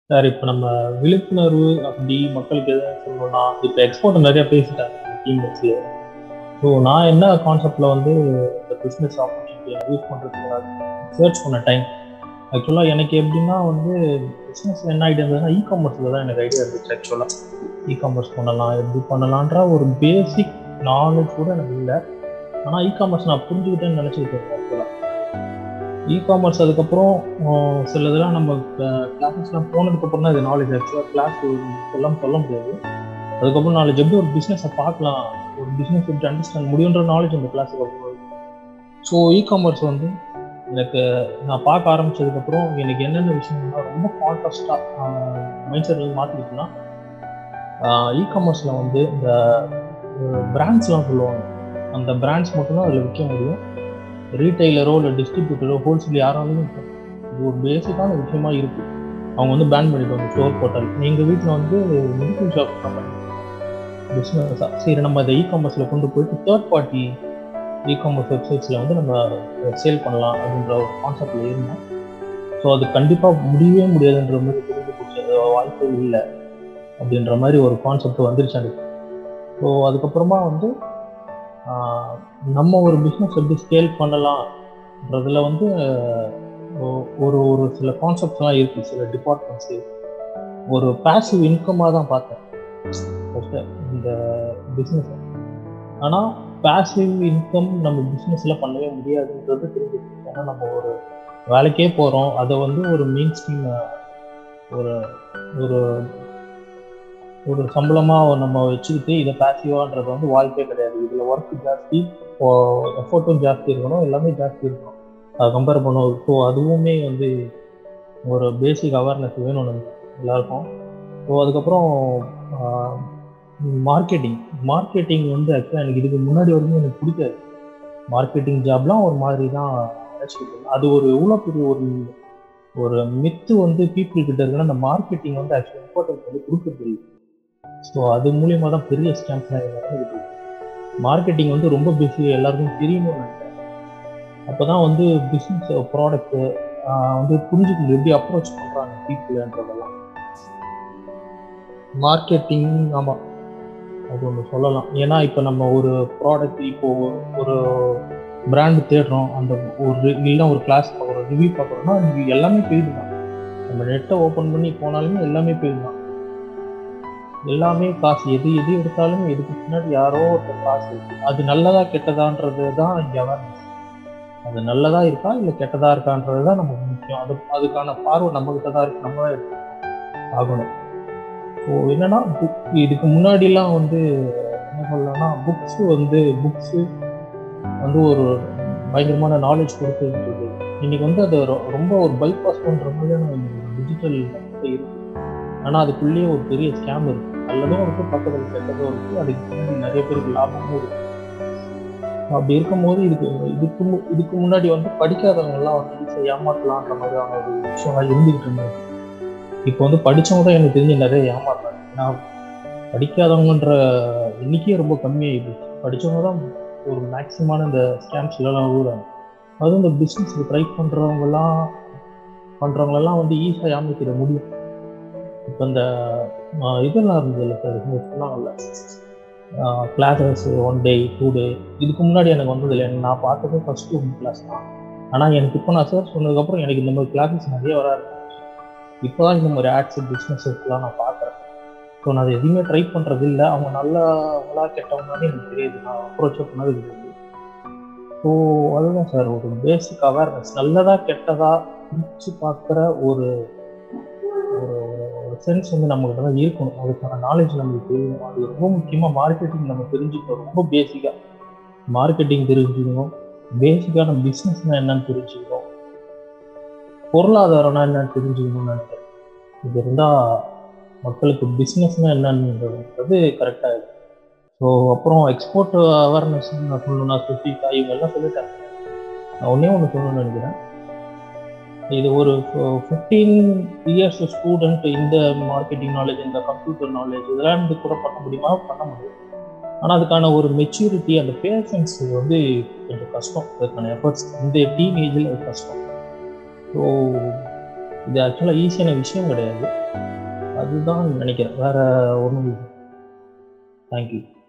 Sir இப்போ நம்ம விழிப்புணர்வு அப்படி மக்களுக்கு எதாவது சொல்லணும்னா இப்போ எக்ஸ்போர்ட் நிறைய பேசிட்டாங்க டீம் வச்சு ஸோ நான் என்ன கான்செப்டில் வந்து இந்த பிஸ்னஸ் ஆப்பர்ச்சுனிட்டியை யூஸ் பண்ணுறதுக்கு சர்ச் பண்ண டைம் ஆக்சுவலாக எனக்கு எப்படின்னா வந்து பிஸ்னஸ் என்ன ஐடியா இருந்ததுன்னா இ காமர்ஸில் தான் எனக்கு ஐடியா இருந்துச்சு ஆக்சுவலாக இ காமர்ஸ் பண்ணலாம் எப்படி பண்ணலான்ற ஒரு பேசிக் நாலேஜ் கூட எனக்கு இல்லை ஆனால் இ காமர்ஸ் நான் புரிஞ்சுக்கிட்டேன்னு நினச்சிக்கிட்டு இருக்கேன் ஆக்சுவலாக இ காமர்ஸ் அதுக்கப்புறம் ஆஹ், சில இதெல்லாம் நம்ம கிளாஸஸ்லாம் போனதுக்கப்புறம் தான் இது நாலேஜ் ஆக்சுவலாக கிளாஸ் எல்லாம் சொல்ல முடியாது அதுக்கப்புறம் நாலேஜ் எப்படி ஒரு பிஸ்னஸை பார்க்கலாம் ஒரு பிஸ்னஸ் எப்படி அண்டர்ஸ்டாண்ட் முடியுன்ற நாலேஜ் இந்த கிளாஸுக்கு அப்புறம் ஸோ இ காமர்ஸ் வந்து எனக்கு நான் பார்க்க ஆரம்பிச்சதுக்கப்புறம் எனக்கு என்னென்ன விஷயம்னா ரொம்ப கான்ட்ராஸ்டாக மைண்ட் செட் வந்து மாற்றிக்கிட்டுனா இ காமர்ஸில் வந்து இந்த பிராண்ட்ஸ்லாம் சொல்லுவாங்க அந்த பிராண்ட்ஸ் மட்டும்தான் அதில் விற்க முடியும் ரீட்டைலரோ இல்லை டிஸ்ட்ரிபியூட்டரோ ஹோல்சேல் யாராலும் இது ஒரு பேசிக்கான விஷயமா இருக்கு அவங்க வந்து பேன் பண்ணிடுவாங்க ஸ்டோர் போர்ட்டல் எங்கள் வீட்டில் வந்து மெடிக்கல் ஷாப் பண்ணி பிஸ்னஸ் சரி நம்ம அதை இ காமர்ஸில் கொண்டு போயிட்டு தேர்ட் பார்ட்டி இ காமர்ஸ் வெப்சைட்ஸில் வந்து நம்ம சேல் பண்ணலாம் அப்படின்ற ஒரு கான்செப்டில் இருந்தோம் ஸோ அது கண்டிப்பாக முடியவே முடியாதுன்ற மாதிரி தெரிஞ்சு போச்சு அது வாய்ப்பே இல்லை அப்படின்ற மாதிரி ஒரு கான்செப்ட் வந்துருச்சு எனக்கு ஸோ அதுக்கப்புறமா வந்து ஆஹ், நம்ம ஒரு பிஸ்னஸ் எப்படி ஸ்கேல் பண்ணலாம்ன்றதுல வந்து ஒ- ஒரு ஒரு சில கான்செப்ட்ஸ்லாம் இருக்குது சில டிபார்ட்மெண்ட்ஸு ஒரு பேசிவ் இன்கமாக தான் பார்த்தேன் ஃபஸ்ட்டு இந்த பிஸ்னஸ் ஆனால் பேசிவ் இன்கம் நம்ம பிஸ்னஸில் பண்ணவே முடியாதுன்றது தெரிஞ்சுச்சு ஏன்னா நம்ம ஒரு வேலைக்கே போகிறோம் அதை வந்து ஒரு மெயின் ஸ்ட்ரீம் ஒரு ஒரு ஒரு சம்பளமாக நம்ம வச்சுக்கிட்டு இதை பேசிவான்றது வந்து வாய்ப்பே கிடையாது இதில் ஒர்க் ஜாஸ்தி எஃபோர்ட்டும் ஜாஸ்தி இருக்கணும் எல்லாமே ஜாஸ்தி இருக்கணும் அதை கம்பேர் பண்ணுவோம் ஸோ அதுவுமே வந்து ஒரு பேசிக் அவேர்னஸ் வேணும் நமக்கு எல்லாருக்கும் ஸோ அதுக்கப்புறம் மார்க்கெட்டிங் மார்க்கெட்டிங் வந்து ஆக்சுவலாக எனக்கு இதுக்கு முன்னாடி வரைக்கும் எனக்கு பிடிக்காது மார்க்கெட்டிங் ஜாப்லாம் ஒரு மாதிரி தான் நினச்சிக்கிட்டு இருந்தேன். அது ஒரு எவ்வளோ பெரிய ஒரு ஒரு மித்து வந்து பீப்புள் கிட்ட இருக்குன்னா அந்த மார்க்கெட்டிங் வந்து ஆக்சுவலாக இம்பார்ட்டன்ஸ் வந்து கொடுக்குறது இல்லை ஸோ அது மூலியமா தான் பெரிய ஸ்கேம்ஸ்லாம் நடந்துகிட்டு இருக்கு மார்க்கெட்டிங் வந்து ரொம்ப பேசி எல்லாருக்கும் தெரியணும்னு நினைக்கிறேன் அப்போ தான் வந்து பிஸ்னஸ் ப்ராடக்ட்டு வந்து புரிஞ்சுக்கணும் எப்படி அப்ரோச் பண்ணுறாங்க பீப்புள்ன்றதெல்லாம் மார்க்கெட்டிங் ஆமாம் அது ஒன்று சொல்லலாம் ஏன்னா இப்போ நம்ம ஒரு ப்ராடக்ட் இப்போ ஒரு பிராண்ட் தேடுறோம் அந்த ஒரு இல்லைன்னா ஒரு கிளாஸ் பார்க்குறோம் ரிவ்யூ பார்க்குறோம்னா இது எல்லாமே பெய்டு தான் நம்ம நெட்டை ஓப்பன் பண்ணி போனாலுமே எல்லாமே பெய்டு தான் எல்லாமே காசு எது எது எடுத்தாலும் எதுக்கு பின்னாடி யாரோ ஒருத்தர் காசு இருக்கு அது நல்லதா கெட்டதான்றது தான் இங்கே awareness. அது நல்லதா இருக்கா இல்லை கெட்டதா இருக்கான்றது தான் நமக்கு முக்கியம் அது அதுக்கான பார்வை நம்ம கிட்ட தான் இருக்கு நம்ம தான் எடுத்து ஆகணும் ஸோ என்னன்னா புக் இதுக்கு முன்னாடிலாம் வந்து என்ன சொல்லலாம்னா புக்ஸ் வந்து புக்ஸு வந்து ஒரு பயங்கரமான நாலேஜ் கொடுத்துட்டு இருக்கு இன்னைக்கு வந்து அது ரொ- ரொம்ப ஒரு பைபாஸ் பண்ற மாதிரியான டிஜிட்டல் இருக்கு ஆனால் அதுக்குள்ளேயே ஒரு பெரிய ஸ்கேம் இருக்கு நல்லதும் இருக்கு பக்கத்தில் கெட்டதும் இருக்கு அதுக்கு பின்னாடி நிறைய பேருக்கு லாபமும் இருக்கு அப்படி இருக்கும்போது இதுக்கு இதுக்கு மு- இதுக்கு முன்னாடி வந்து படிக்காதவங்க எல்லாம் வந்து ஈஸியாக ஏமாற்றலான்ற மாதிரியான ஒரு விஷயம்லாம் இருந்துகிட்டு இருந்தது இப்போ வந்து படிச்சவங்க தான் எனக்கு தெரிஞ்சு நிறைய ஏமாறுறாங்க ஏன்னா படிக்காதவங்கன்ற எண்ணிக்கையே ரொம்ப கம்மியாயிடுச்சு படிச்சவங்க தான் ஒரு மேக்ஸிமான இந்த ஸ்கேம்ஸ்லாம் விழுறாங்க அதுவும் இந்த பிஸ்னஸ் ட்ரை பண்ணுறவங்கலாம் பண்ணுறவங்களெல்லாம் வந்து ஈஸியாக ஏமாத்திட முடியும் இப்போ இந்த ஆஹ், இதெல்லாம் இருந்ததில்ல சார் சொன்னாங்கல்ல classes one day two day இதுக்கு முன்னாடி எனக்கு வந்தது இல்லை எனக்கு நான் பார்த்தது ஃபர்ஸ்ட் ஒன் கிளாஸ் தான் ஆனால் எனக்கு இப்போ நான் சார் சொன்னதுக்கப்புறம் எனக்கு இந்த மாதிரி கிளாஸஸ் நிறைய வர இப்போ தான் இந்த மாதிரி ஆட்ஸ் பிஸ்னஸஸ்லாம் நான் பார்க்குறேன் ஸோ நான் அதை எதுவுமே ட்ரை பண்ணுறது இல்லை அவங்க நல்லவங்களா கெட்டவங்களான்னு எனக்கு தெரியுது நான் அப்ரோச் பண்ணது கிடையாது ஸோ அதுதான் சார் ஒரு பேசிக் அவேர்னஸ் நல்லதா கெட்டதா பிரித்து பார்க்குற ஒரு ஒரு ஒரு சென்ஸ் வந்து நம்மகிட்ட தான் இருக்கணும் அதுக்கான நாலேஜ் நமக்கு தெரியணும் அது ரொம்ப முக்கியமாக மார்க்கெட்டிங் நம்ம தெரிஞ்சுக்கணும் ரொம்ப பேசிக்காக மார்க்கெட்டிங் தெரிஞ்சுக்கணும் பேசிக்கான பிஸ்னஸ்னா என்னன்னு தெரிஞ்சுக்கணும் பொருளாதாரம்னா என்னன்னு தெரிஞ்சுக்கணும்னு நினைக்கிறேன் இது இருந்தால் மக்களுக்கு பிஸ்னஸ்னா என்னன்றது கரெக்டாக இருக்கு ஸோ அப்புறம் எக்ஸ்போர்ட் அவேர்னஸ் நான் சொல்லணும்னா சுஃபிகா இவங்க எல்லாம் சொல்லிட்டாங்க நான் ஒன்றே ஒன்று சொல்லணும்னு நினைக்கிறேன் இது ஒரு ஃபிஃப்டீன் இயர்ஸ் ஸ்டூடெண்ட் இந்த மார்க்கெட்டிங் நாலேஜ் இந்த கம்ப்யூட்டர் நாலேஜ் இதெல்லாம் இருந்து கூட பண்ண முடியுமா பண்ண முடியும் ஆனால் அதுக்கான ஒரு மெச்சூரிட்டி அந்த பேஷன்ஸ் வந்து கொஞ்சம் கஷ்டம் அதுக்கான எஃபர்ட்ஸ் இந்த டீன் ஏஜில் அது கஷ்டம் ஸோ இது ஆக்சுவலாக ஈஸியான விஷயம் கிடையாது அதுதான் நினைக்கிறேன் வேற ஒன்றும் தேங்க்யூ